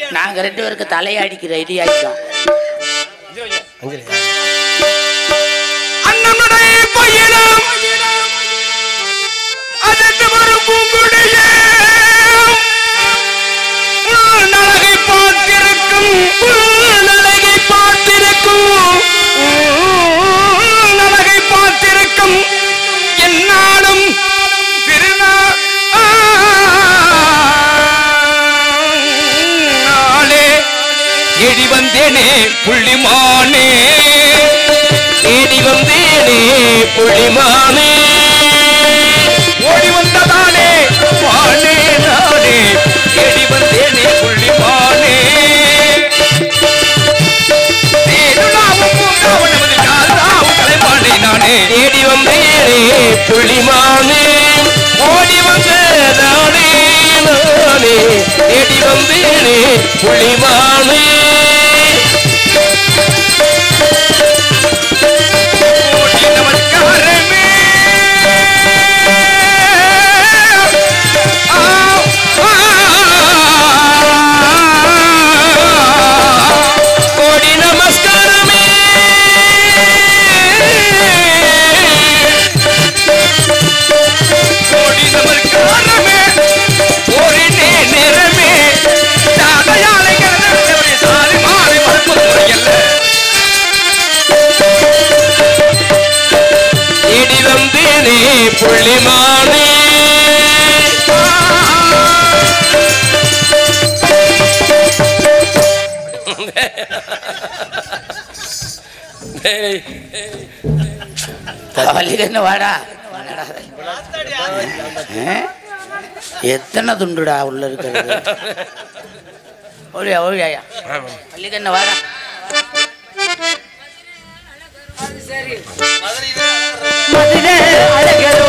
நாங்க ரெண்டு பேருக்கு தலையாடிக்கு ரெடி ஆயிட்டோம் அஞ்சலி அண்ணனுடைய பையனும் அதற்கு வரும் பூங்குடியே நலகை பார்த்திருக்கும் நலகை பார்த்திருக்கும் நலகை பார்த்திருக்கும் என்னாலும் திருநாளே எடி வந்தேனே புள்ளிமானே தேடி வந்தேனே புள்ளிமானே ஓடி வந்ததானே மானே நானே தேடி வந்தேனே புள்ளிமானே தேடுலாவும் பூங்காவனமது நாளாவும் கலைமானே நானே தேடி வந்தேனே புள்ளிமானே ஓடி வந்ததானே நானே தேடி வந்தேனே புள்ளிமானே கோடி நமஸ்காரமே ஆ, ஆ, கோடி நமஸ்காரமே கோடி நமஸ்காரமே ஒரு நே நேரமே சாதையாலை கிடந்தவரை சாதி மாறி மறுப்பது முறையல்ல தேடி வந்தேனே புள்ளிமானே டேய், வலிகன்னு வாடா ஆ? எத்தனை துண்டுடா உள்ள இருக்கிறது ஓடியா ஓடியா வலிகன்னு வாடா மதுரை அழகரோ